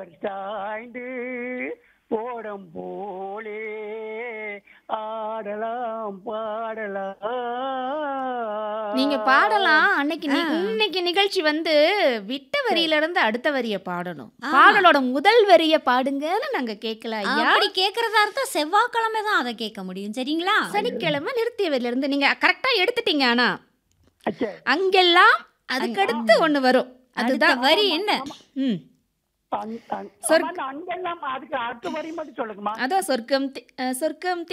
அவர் சாய்ந்து போடம் போலே ஆடலாம் பாடலாம் நீங்க பாடலாம் அன்னைக்கு நி- இன்னைக்கு நிகழ்ச்சி வந்து விட்ட வரியில இருந்து அடுத்த வரிய பாடணும் பாடலோட முதல் வரிய பாடுங்கன்னு நாங்க கேட்கல ஐயா அப்படி கேக்குறதா இருந்தா செவ்வாய்க்கிழமை தான் அதை கேட்க முடியும் சரிங்களா சனிக்கிழமை நிறுத்திய வரியில இருந்து நீங்க கரெக்டா எடுத்துட்டீங்க ஆனா அச்சே அங்கெல்லாம் அதுக்கடுத்து ஒண்ணு வரும் அடுத்த அதுதான் வரி என்ன ம் அங்- அங்- சொர்க்க- ஆமா, அங்கெல்லாம் அதுக்கு அடுத்த வரி மட்டும் சொல்லுங்கம்மா அதான் சொர்க்கம் தி- அஹ், சொர்க்கம்